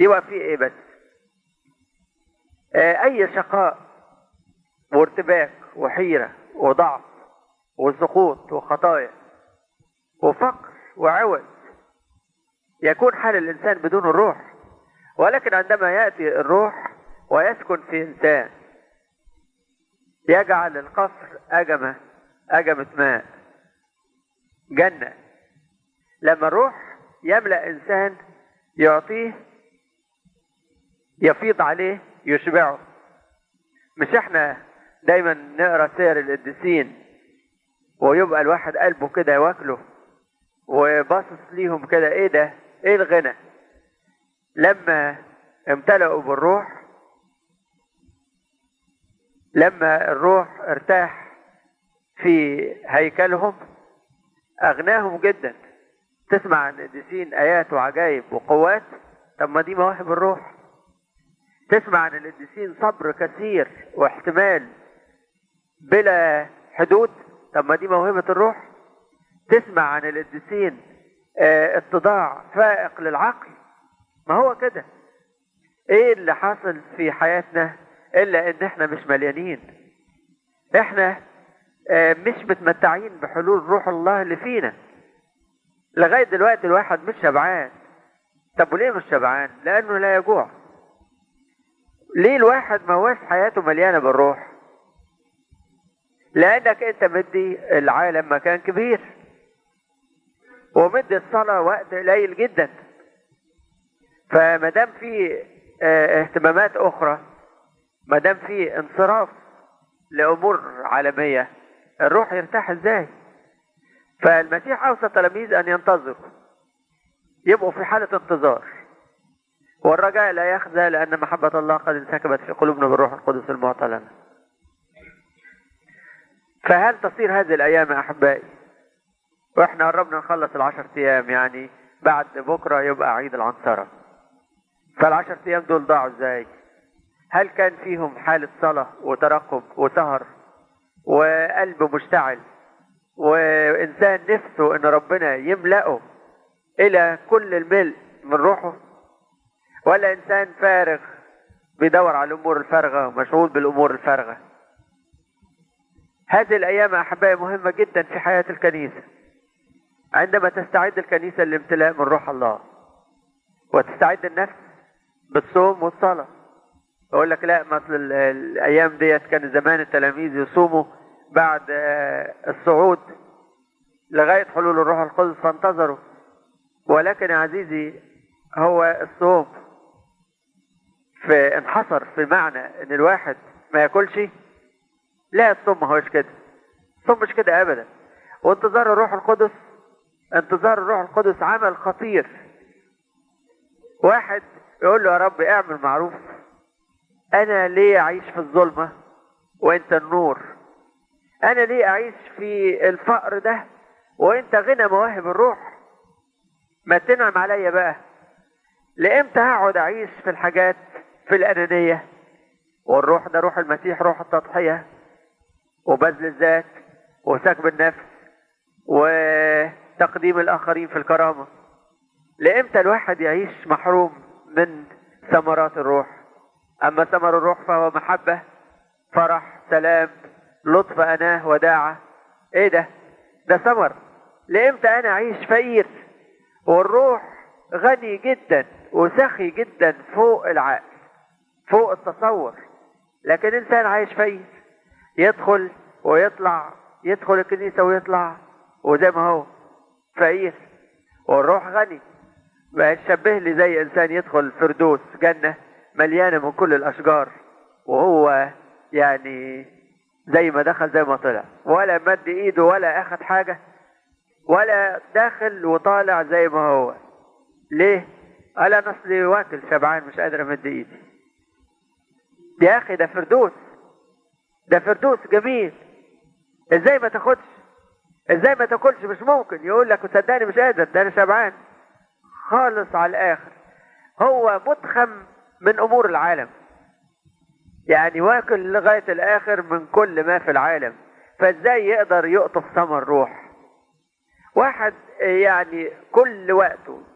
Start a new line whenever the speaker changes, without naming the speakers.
يبقى في ايه بس آه اي شقاء وارتباك وحيرة وضعف وسقوط وخطايا وفقر وعوز يكون حال الإنسان بدون الروح ولكن عندما يأتي الروح ويسكن في إنسان يجعل القصر أجمة أجمة ماء جنة لما الروح يملأ إنسان يعطيه يفيض عليه يشبعه مش احنا دايما نقرا سير القديسين ويبقى الواحد قلبه كده يواكله وباصص ليهم كده ايه ده ايه الغنى لما امتلأوا بالروح لما الروح ارتاح في هيكلهم اغناهم جدا تسمع عن القديسين ايات وعجائب وقوات طب ما دي مواهب الروح تسمع عن القديسين صبر كثير واحتمال بلا حدود طب ما دي موهبة الروح تسمع عن القديسين اه اتضاع فائق للعقل ما هو كده ايه اللي حاصل في حياتنا الا ان احنا مش مليانين احنا اه مش متمتعين بحلول روح الله اللي فينا لغاية دلوقتي الواحد مش شبعان طب وليه مش شبعان لانه لا يجوع ليه الواحد ما هوش حياته مليانة بالروح لانك انت مدي العالم مكان كبير ومدي الصلاة وقت قليل جدا فما دام في اه اهتمامات اخرى ما دام في انصراف لامور عالمية الروح يرتاح ازاي فالمسيح اوصى التلاميذ ان ينتظروا يبقوا في حالة انتظار والرجاء لا يخزى لأن محبة الله قد انسكبت في قلوبنا بالروح القدس المعطى لنا فهل تصير هذه الأيام يا أحبائي وإحنا قربنا نخلص العشر أيام يعني بعد بكرة يبقى عيد العنصرة فالعشر أيام دول ضاعوا إزاي هل كان فيهم حالة صلاة وترقب وسهر وقلب مشتعل وإنسان نفسه إن ربنا يملأه إلى كل الملء من روحه ولا انسان فارغ بيدور على الامور الفارغه مشغول بالامور الفارغه هذه الايام احبائي مهمه جدا في حياه الكنيسه عندما تستعد الكنيسه للامتلاء من روح الله وتستعد النفس بالصوم والصلاه يقول لك لا مثل الايام ديت كان زمان التلاميذ يصوموا بعد الصعود لغايه حلول الروح القدس فانتظروا ولكن يا عزيزي هو الصوم في انحصر في معنى ان الواحد ما ياكلش لا الصوم ما هوش كده الصوم مش كده ابدا وانتظار الروح القدس انتظار الروح القدس عمل خطير واحد يقول له يا رب اعمل معروف انا ليه اعيش في الظلمة وانت النور انا ليه اعيش في الفقر ده وانت غنى مواهب الروح ما تنعم عليا بقى لامتى هقعد اعيش في الحاجات في الانانية والروح ده روح المسيح روح التضحية وبذل الذات وسكب النفس وتقديم الاخرين في الكرامة لامتى الواحد يعيش محروم من ثمرات الروح اما ثمر الروح فهو محبة فرح سلام لطف اناه وداعة ايه ده ده ثمر لامتى انا اعيش فقير والروح غني جدا وسخي جدا فوق العقل فوق التصور لكن انسان عايش فقير يدخل ويطلع يدخل الكنيسة ويطلع وزي ما هو فقير والروح غني بقى تشبه لي زي انسان يدخل فردوس جنة مليانة من كل الاشجار وهو يعني زي ما دخل زي ما طلع ولا مد ايده ولا اخد حاجة ولا داخل وطالع زي ما هو ليه قال انا اصلي واكل شبعان مش قادر امد ايدي يا اخي ده فردوس ده فردوس جميل ازاي ما تاخدش ازاي ما تاكلش مش ممكن يقول لك وصدقني مش قادر ده انا شبعان خالص على الاخر هو متخم من امور العالم يعني واكل لغايه الاخر من كل ما في العالم فازاي يقدر يقطف ثمر روح واحد يعني كل وقته